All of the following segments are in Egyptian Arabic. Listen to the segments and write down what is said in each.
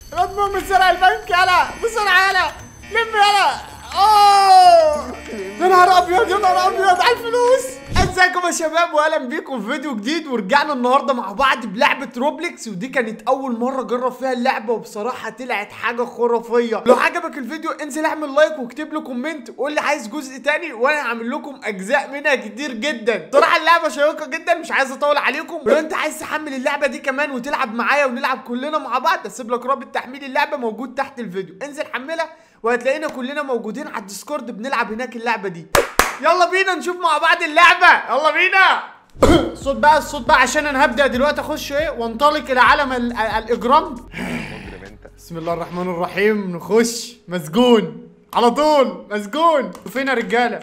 الواد مؤمن سرق البنك يلا بسرعه يلا لم يلا اوه يا نهار ابيض يا نهار ابيض على الفلوس ازيكم يا شباب واهلا بيكم في فيديو جديد ورجعنا النهارده مع بعض بلعبه روبلكس ودي كانت اول مره اجرب فيها اللعبه وبصراحه طلعت حاجه خرافيه لو عجبك الفيديو انزل اعمل لايك واكتب لي كومنت وقول لي عايز جزء تاني وانا هعمل لكم اجزاء منها كتير جدا بصراحه اللعبه شيقه جدا مش عايز اطول عليكم ولو انت عايز تحمل اللعبه دي كمان وتلعب معايا ونلعب كلنا مع بعض هسيب لك رابط تحميل اللعبه موجود تحت الفيديو انزل حملها وهتلاقينا كلنا موجودين على الديسكورد بنلعب هناك اللعبه دي يلا بينا نشوف مع بعض اللعبه يلا بينا الصوت بقى الصوت بقى عشان انا هبدا دلوقتي اخش ايه وانطلق الى عالم ال- ال- الاجرام مجرم انت بسم الله الرحمن الرحيم نخش مسجون على طول مسجون فين يا رجاله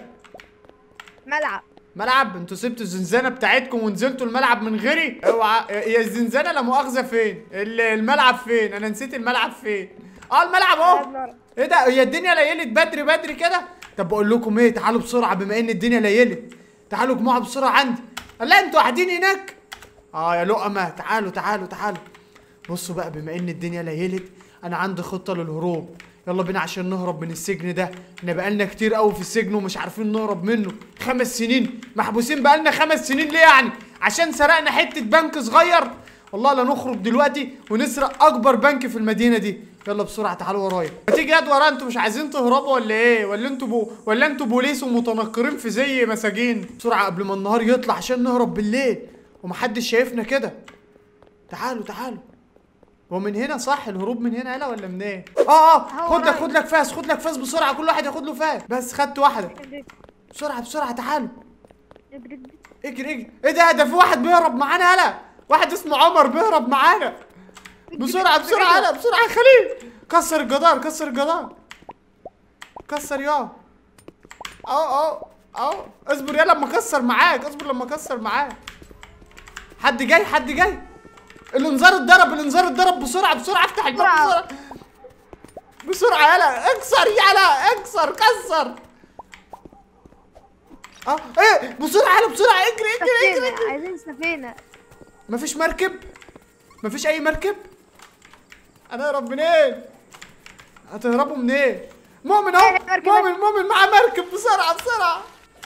ملعب ملعب انتوا سبتوا الزنزانه بتاعتكم ونزلتوا الملعب من غيري اوعى هي الزنزانه لا مؤاخذه فين ال- الملعب فين انا نسيت الملعب فين اه الملعب اهو ايه ده هي الدنيا ليلت بدري بدري كده طب بقول لكم ايه تعالوا بسرعه بما ان الدنيا ليلت تعالوا اجمعوا بسرعه عندي لا انتوا قاعدين هناك اه يا لقمه تعالوا تعالوا تعالوا بصوا بقى بما ان الدنيا ليلت انا عندي خطه للهروب يلا بينا عشان نهرب من السجن ده احنا بقالنا كتير قوي في السجن ومش عارفين نهرب منه خمس سنين محبوسين بقالنا خمس سنين ليه يعني عشان سرقنا حته بنك صغير والله لا نخرج دلوقتي ونسرق اكبر بنك في المدينه دي يلا بسرعه تعالوا ورايا ما تيجي يد ورايا انتوا مش عايزين تهربوا ولا ايه ولا انتوا بو... ولا انتوا بوليس ومتنكرين في زي مساجين بسرعه قبل ما النهار يطلع عشان نهرب بالليل ومحدش شايفنا كده تعالوا تعالوا هو من هنا صح الهروب من هنا يلا ولا منين اه اه هو خد لك رايح. خد لك فاس خد لك فاس بسرعه كل واحد ياخد له فاس بس خدت واحده بسرعه بسرعه تعالوا اجري اجري ايه ده ده في واحد بيهرب معانا يلا واحد اسمه عمر بيهرب معانا بسرعه بسرعه يلا بسرعه يا خليل كسر الجدار كسر الجدار كسر يا اهو اهو اهو اصبر يلا لما اكسر معاك اصبر لما اكسر معاك حد جاي حد جاي الانذار اتضرب الانذار اتضرب بسرعه بسرعه افتح الباب بسرعة. بسرعه بسرعه يلا اكسر يلا اكسر كسر اه ايه بسرعه يلا بسرعه اجري اجري اجري, سفينة اجري. عايزين سفينة مفيش مركب مفيش اي مركب انا اهرب منين هتهربوا منين مؤمن اهو إيه، مركب. مؤمن مؤمن معاه مركب بسرعه بسرعه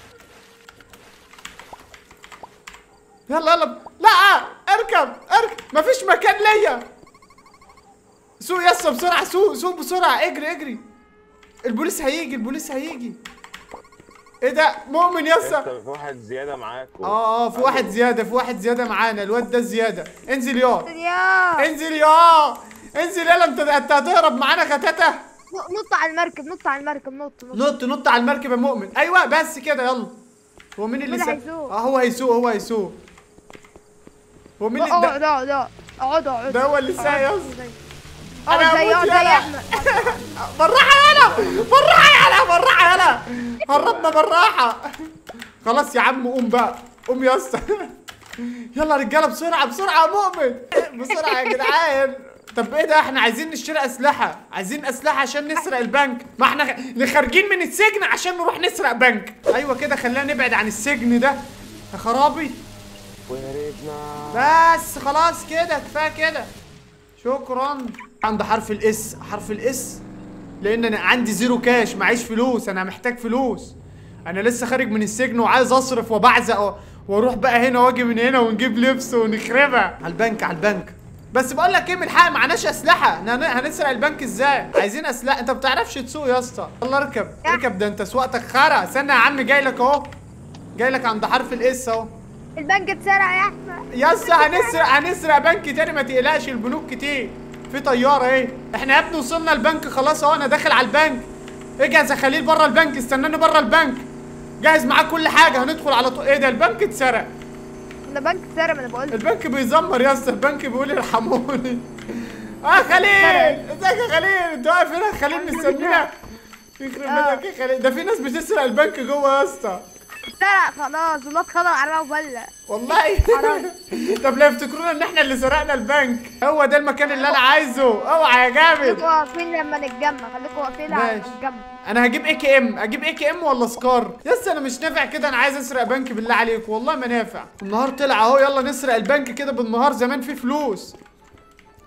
يلا يلا لا اركب اركب مفيش مكان ليا سوق يسا بسرعه سوق سوق بسرعه اجري اجري البوليس هيجي البوليس هيجي ايه ده مؤمن يسا انت في واحد زياده معاك و- اه اه في واحد زياده في واحد زياده معانا الواد ده زياده انزل يا يا انزل يا انزل يلا انت انت هتهرب معانا غتاته نط على المركب نط على المركب نط نط نط نط على المركب يا مؤمن ايوه بس كده يلا هو مين اللي مين سا... هيسوق؟ اه هو هيسوق هو هيسوق هو مين اللي اقعد ده اقعد اقعد اقعد اقعد ده هو اللي سايق يا اقعد اسطى. زي- أنا اقعد زي هموت اقعد زي يلا. احمد بالراحه يلا بالراحه يلا بالراحه يلا هربنا بالراحه خلاص يا عم قوم بقى قوم يا اسطى يلا يا رجاله بسرعه بسرعه يا مؤمن بسرعه يا جدعان طب ايه ده احنا عايزين نشتري اسلحه عايزين اسلحه عشان نسرق البنك ما احنا خ- خارجين من السجن عشان نروح نسرق بنك ايوه كده خلينا نبعد عن السجن ده يا خرابي وهربنا بس خلاص كده كفايه كده شكرا عند حرف الاس حرف الاس لان انا عندي زيرو كاش معيش فلوس انا محتاج فلوس انا لسه خارج من السجن وعايز اصرف وبعزق و- واروح بقى هنا واجي من هنا ونجيب لبس ونخربها على البنك على البنك بس بقول لك ايه من الحق معناش اسلحه إحنا هن- هنسرق البنك ازاي عايزين اسلحه انت ما بتعرفش تسوق يا اسطى يلا اركب اركب ده انت سواقتك خرا استنى يا عم جاي لك اهو جاي لك عند حرف الاس اهو البنك اتسرق يا احمد يس هنسرق هنسرق بنك تاني ما تقلقش البنوك كتير في طياره ايه احنا يا ابني وصلنا البنك خلاص اهو انا داخل على البنك اجهز يا خليل بره البنك استناني بره البنك جهز معاك كل حاجه هندخل على طول ايه ده البنك اتسرق ده بنك اتسرق ما انا بقول لك. البنك بيزمر يا اسطى البنك بيقول ارحموني اه خليل ازيك يا خليل انت واقف هنا يا خليل مستنينا يخرب بيتك يا خليل ده في ناس بتسرق البنك جوه يا اسطى اتسرق خلاص الواد خضر على وبلع والله طب لا يفتكرونا ان احنا اللي سرقنا البنك هو ده المكان اللي انا عايزه اوعى يا جامد خليكوا واقفين لما نتجمع خليكوا واقفين لما ماشي. نتجمع انا هجيب اي كي ام اجيب اي كي ام ولا سكار يس انا مش نافع كده انا عايز اسرق بنك بالله عليك والله ما نافع النهار طلع اهو يلا نسرق البنك كده بالنهار زمان فيه فلوس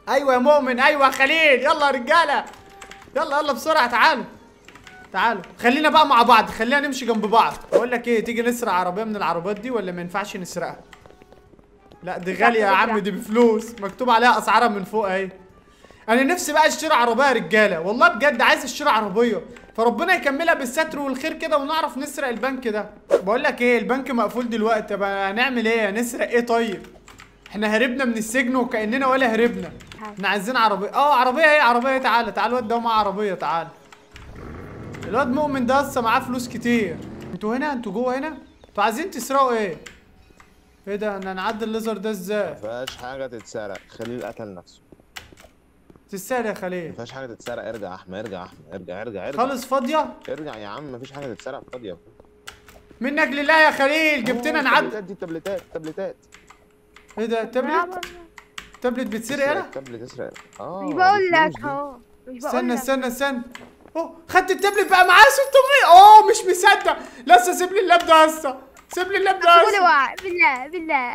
ايوه يا مؤمن ايوه يا خليل يلا يا رجاله يلا يلا بسرعه تعالوا تعالوا خلينا بقى مع بعض خلينا نمشي جنب بعض بقول لك ايه تيجي نسرق عربيه من العربيات دي ولا ما ينفعش نسرقها لا دي غاليه يا عم دي بفلوس مكتوب عليها اسعارها من فوق اهي انا نفسي بقى اشتري عربيه يا رجاله والله بجد عايز اشتري عربيه فربنا يكملها بالستر والخير كده ونعرف نسرق البنك ده بقول لك ايه البنك مقفول دلوقتي طب هنعمل ايه هنسرق ايه طيب احنا هربنا من السجن وكاننا ولا هربنا احنا عايزين عربيه اه عربيه ايه عربيه تعالى تعالى الواد ده معاه عربيه تعالى الواد مؤمن ده لسه معاه فلوس كتير انتوا هنا انتوا جوه هنا انتوا عايزين تسرقوا ايه ايه ده انا نعدي الليزر ده ازاي مفيهاش حاجه تتسرق خليل قتل نفسه تستاهل يا خليل مفيهاش حاجه تتسرق ارجع يا احمد ارجع يا احمد ارجع ارجع ارجع خالص فاضيه ارجع يا عم مفيش حاجه تتسرق فاضيه منك لله يا خليل جبتنا نعدي التابلتات دي التابلتات التابلتات ايه ده تابلت تابلت بتسرق يالا التابلت تسرق اه مش بقول الفلوس لك دي. اهو مش بقول استنى لك استنى استنى اوه خدت التابلت بقى معاه 600 اوه مش مصدق لسه سيب لي اللاب ده هسه سيب لي اللاب ده سيبولي هسه وقع بالله بالله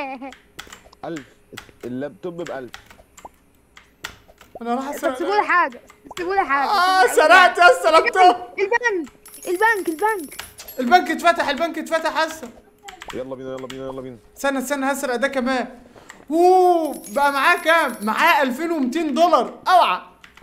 1000 اللابتوب ب 1000 انا راح طب اسرق سيبولي حاجه سيبولي حاجه اه سرقت هسه لابتوب البنك البنك البنك البنك اتفتح البنك اتفتح هسه يلا بينا يلا بينا يلا بينا استنى استنى هسرق ده كمان اوه بقى معاه كام معاه 2200 دولار اوعى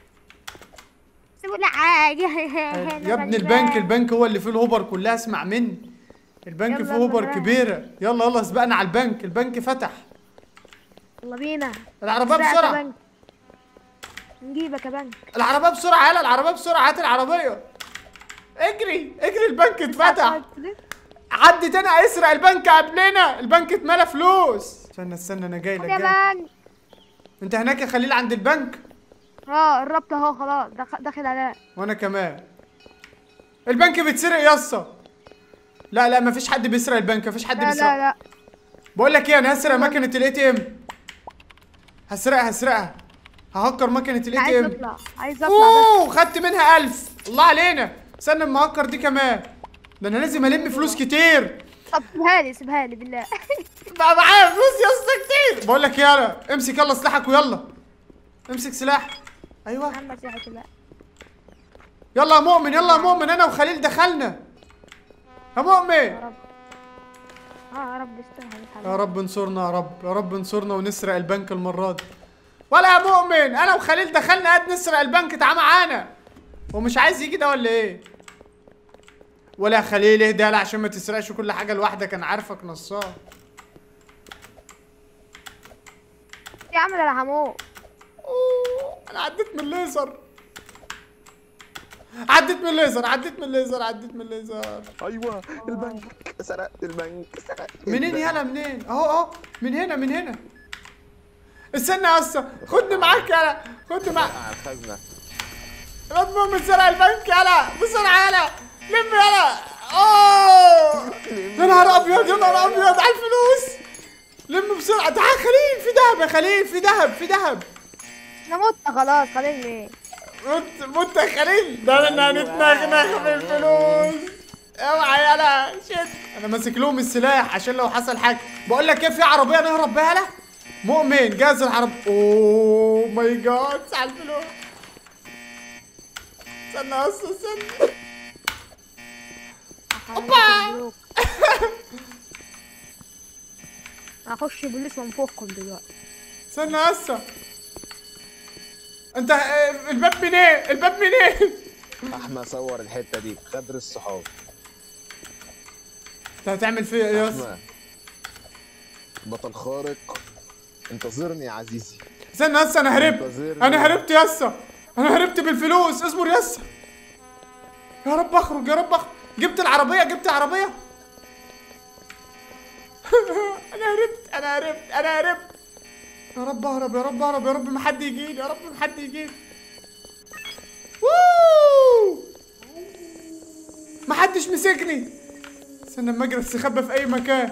سيبولي حاجه يا ابني البنك البنك هو اللي فيه الهوبر كلها اسمع مني البنك يلا فيه هوبر بسرعة. كبيره يلا يلا سبقنا على البنك البنك فتح يلا بينا العربيه سرقة بسرعه بنك. نجيبك يا بنك العربيه بسرعه يلا العربيه بسرعه هات العربيه اجري اجري البنك اتفتح عدت انا اسرق البنك قبلنا البنك اتملى فلوس استنى استنى انا جاي لك يا جاي بنك انت هناك يا خليل عند البنك اه الربط اهو خلاص دخ- داخل عليه وانا كمان البنك بيتسرق يا اسطى لا لا مفيش حد بيسرق البنك مفيش حد لا بيسرق لا لا بقول لك ايه انا هسرق مكنه الاي تي ام هسرقها هسرقها ههكر مكنه الاي عايز تي ام اطلع عايز اطلع اوه خدت منها 1000 الله علينا استنى اما اهكر دي كمان ده انا لازم الم فلوس كتير بس طب سيبها لي سيبها لي بالله بقى معايا فلوس يا اسطى كتير بقول لك يلا امسك يلا سلاحك ويلا امسك سلاح ايوه عم مسيحك بقى يلا يا مؤمن يلا يا مؤمن انا وخليل دخلنا يا مؤمن يا رب اه يا رب استاهل الحمد يا رب انصرنا يا رب يا رب انصرنا ونسرق البنك المرة دي ولا يا مؤمن انا وخليل دخلنا قد نسرق البنك تعال معانا هو مش عايز يجي ده ولا ايه ولا يا خليل اهدى لا عشان ما تسرقش كل حاجة لوحدك انا عارفك نصاب يا عم ده انا هموت أوه، انا عديت من الليزر عديت من الليزر عديت من الليزر عديت من الليزر ايوه البنك سرقت البنك سرقت منين البنك. يالا منين اهو اهو من هنا من هنا استنى يا اسطى خدني معاك يالا خدني معاك على الخزنه الواد مؤمن سرق البنك يالا بسرعه يالا لم يالا اوه يا نهار ابيض يا نهار ابيض على الفلوس لم بسرعه تعال خليل في دهب يا خليل في دهب في دهب انا مت خلاص خليني مت مت يا خليل ده انا هنتنغنغ بالفلوس اوعى يالا شت انا ماسك لهم السلاح عشان لو حصل حاجه بقول لك ايه في عربيه نهرب بيها يالا مؤمن جاز العرب اوه ماي جاد على الفلوس استنى بس استنى اوبا هخش بوليس وانفخكم دلوقتي استنى هسه انت اه، الباب منين الباب منين احمد صور الحته دي خبر الصحاب انت هتعمل فيا ايه يا اسطى احمد بطل خارق انتظرني يا عزيزي استنى هسه انا هربت انتظرني. انا هربت يسا انا هربت بالفلوس اصبر يسا يا رب اخرج يا رب اخرج جبت العربيه جبت العربيه انا هربت انا هربت انا هربت يا رب اهرب يا رب اهرب يا رب ما حد يجيني يا رب ما حد يجيني ووو! ما حدش مسكني استنى اما اجري استخبى في اي مكان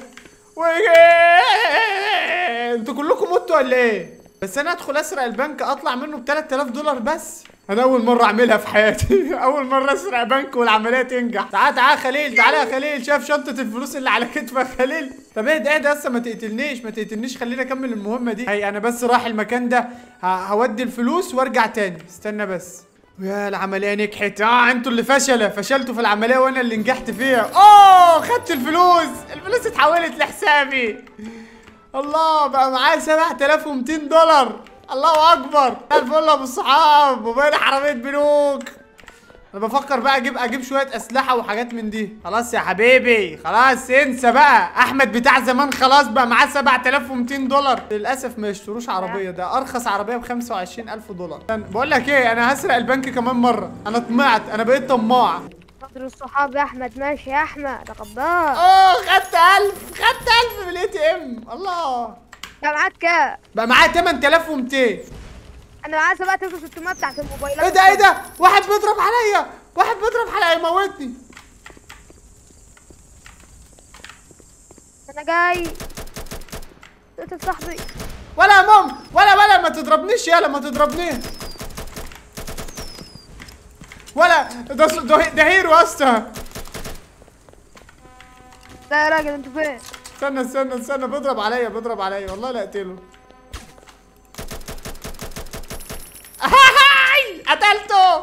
وإيه؟ انتوا كلكم متوا ولا ايه بس انا ادخل اسرق البنك اطلع منه ب 3000 دولار بس انا اول مره اعملها في حياتي اول مره اسرق بنك والعمليه تنجح تعال تعال خليل تعال يا خليل شاف شنطه الفلوس اللي على كتفك خليل طب اهدى اهدى لسه ما تقتلنيش ما تقتلنيش خليني اكمل المهمه دي هي انا بس رايح المكان ده ه- هودي الفلوس وارجع تاني استنى بس يا العمليه نجحت اه انتوا اللي فشله فشلتوا في العمليه وانا اللي نجحت فيها اوه خدت الفلوس الفلوس اتحولت لحسابي الله بقى معايا 7200 دولار الله اكبر الفل يا ابو الصحاب وبين عربيه بنوك انا بفكر بقى اجيب اجيب شويه اسلحه وحاجات من دي خلاص يا حبيبي خلاص انسى بقى احمد بتاع زمان خلاص بقى معاه 7200 دولار للاسف ما يشتروش عربيه ده ارخص عربيه ب 25000 دولار استنى، بقول لك ايه انا هسرق البنك كمان مره انا طمعت انا بقيت طماع قدر الصحاب يا احمد ماشي يا احمد تقبل اوه خدت 1000 خدت 1000 من الاي تي ام الله يا معاك كام بقى معايا 8200 انا معايا 7600 بتاعت الموبايلات ايه ده ايه ده واحد بيضرب عليا واحد بيضرب عليا يموتني انا جاي قلت صاحبي ولا يا مام ولا ولا ما تضربنيش يالا ما تضربنيش ولا ده ده, ده هيرو يا اسطى لا يا راجل انتوا فين استنى استنى استنى بيضرب عليا بيضرب عليا والله لا اقتله هاي قتلته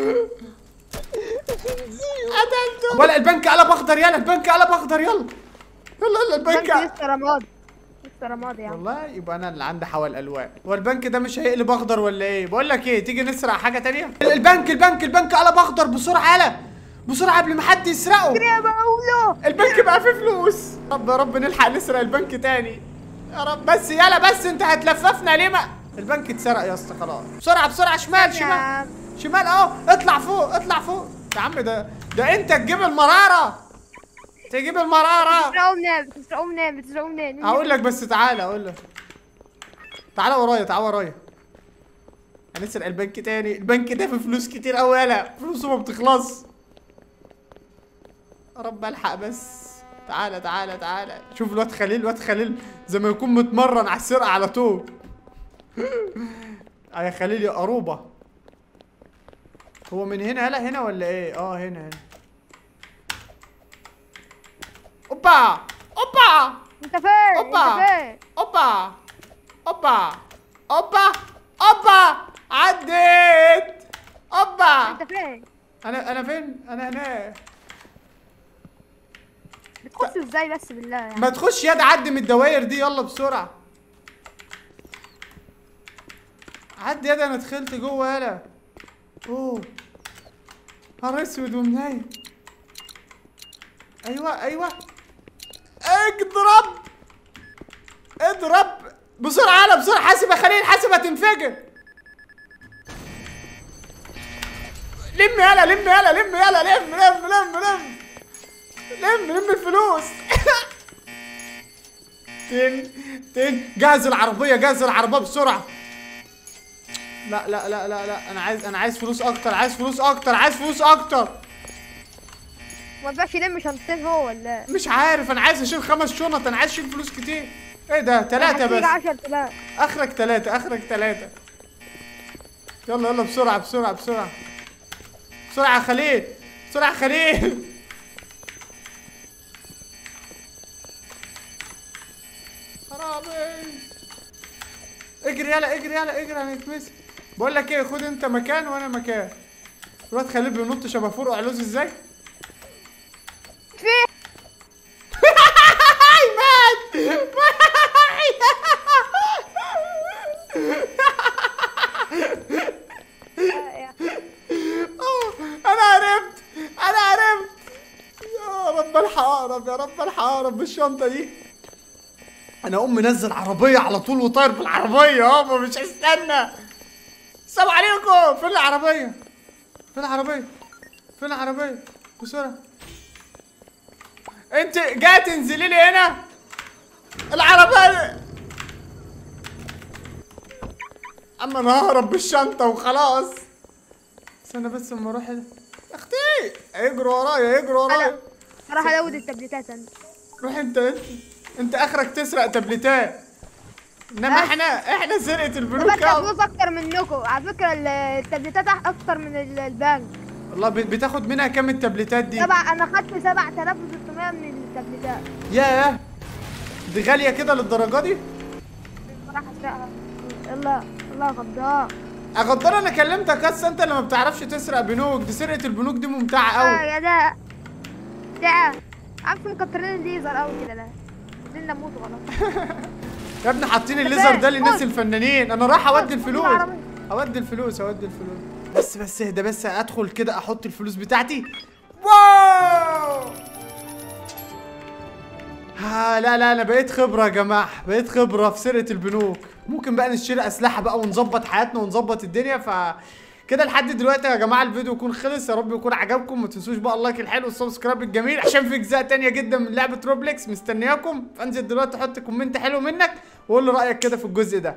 قتلته ولا البنك قلب اخضر يلا البنك قلب اخضر يلا يلا يلا البنك بنك لسه رمادي لسه رمادي يا عم والله يبقى انا اللي عندي حوال الوان هو البنك ده مش هيقلب اخضر ولا ايه بقول لك ايه تيجي نسرق حاجه تانية البنك البنك البنك قلب اخضر بسرعه يلا بسرعه قبل ما حد يسرقه يا بقوله البنك بقى فيه فلوس رب يا رب نلحق نسرق البنك تاني يا رب بس يلا بس انت هتلففنا ليه ما البنك اتسرق يا اسطى خلاص بسرعه بسرعه شمال يا شمال عم شمال اهو اطلع فوق اطلع فوق يا عم ده ده انت تجيب المراره تجيب المراره بتسرقوا منين بتسرقوا منين بتسرقوا منين هقول لك بس تعالى اقول لك تعالى ورايا تعالى ورايا هنسرق البنك تاني البنك ده فيه فلوس كتير قوي يالا فلوسه ما بتخلص يا رب الحق بس تعالى تعالى تعالى شوف الواد خليل الواد خليل زي ما يكون متمرن على السرقه على طول آه يا خليل يا قروبه هو من هنا يالا هنا ولا ايه اه هنا هنا اوبا اوبا انت فين أوبا. انت فين اوبا اوبا اوبا اوبا عديت اوبا انت فين انا انا فين انا هنا بتخش ازاي بس بالله يعني ما تخش يد عدي من الدواير دي يلا بسرعه عدي يد انا دخلت جوه يلا اوه نهار اسود ومنايم ايوه ايوه اضرب اضرب بسرعه يلا بسرعه حاسب يا خليل حاسب هتنفجر لم يلا لم يلا لم يلا لم لم لم لم لم لم الفلوس تن تن جهز العربيه جهز العربيه بسرعه لا لا لا لا لا انا عايز انا عايز فلوس اكتر عايز فلوس اكتر عايز فلوس اكتر ما ينفعش يلم شنطتين هو ولا مش عارف انا عايز اشيل خمس شنط انا عايز اشيل فلوس كتير ايه ده ثلاثة بس 10000 اخرك ثلاثة اخرك ثلاثة يلا يلا بسرعة بسرعة بسرعة بسرعة يا خليل بسرعة يا خليل خرابي اجري يلا اجري يلا اجري هنتمسك بقول لك ايه خد انت مكان وانا مكان الواد خليل بينط شبه فرقع علوز ازاي في مات أوه، انا عرفت انا عرفت يا رب الحق اقرب يا رب الحق اقرب بالشنطه دي انا اقوم منزل عربيه على طول وطاير بالعربيه يابا مش هستنى السلام عليكم فين العربيه فين العربيه فين العربيه بسرعه انت جاي تنزلي لي هنا العربيه اما انا ههرب بالشنطه وخلاص استنى بس اما اروح هنا. يا اختي اجروا ورايا اجروا ورايا راح ازود التابلتات انا روح انت انت انت اخرك تسرق تابلتات انما بس. احنا احنا سرقه البنوك بدفع أوي. فلوس اكتر منكم على فكره ال- التابلتات أح- اكتر من ال- البنك والله ب- بتاخد منها كام التابلتات دي سبع انا خدت 7600 من التابلتات ياه دي غاليه كده للدرجه دي راح اسرقها يلا يلا يا غدار اغدر انا كلمتك اصلا انت اللي ما بتعرفش تسرق بنوك دي سرقه البنوك دي ممتعه قوي اه يا ده ده عارف مكترين الليزر قوي كده ده عايزين نموت غلط يا ابني حاطين الليزر ده للناس خد. الفنانين انا راح اودي خد الفلوس العربية. اودي الفلوس اودي الفلوس بس بس اهدى بس ادخل كده احط الفلوس بتاعتي واو ها لا لا انا بقيت خبره يا جماعه بقيت خبره في سرقه البنوك ممكن بقى نشتري اسلحه بقى ونظبط حياتنا ونظبط الدنيا ف كده لحد دلوقتي يا جماعه الفيديو يكون خلص يا رب يكون عجبكم ما تنسوش بقى اللايك الحلو والسبسكرايب الجميل عشان في اجزاء تانية جدا من لعبه روبلكس مستنياكم فانزل دلوقتي حط كومنت حلو منك وقول لي رايك كده في الجزء ده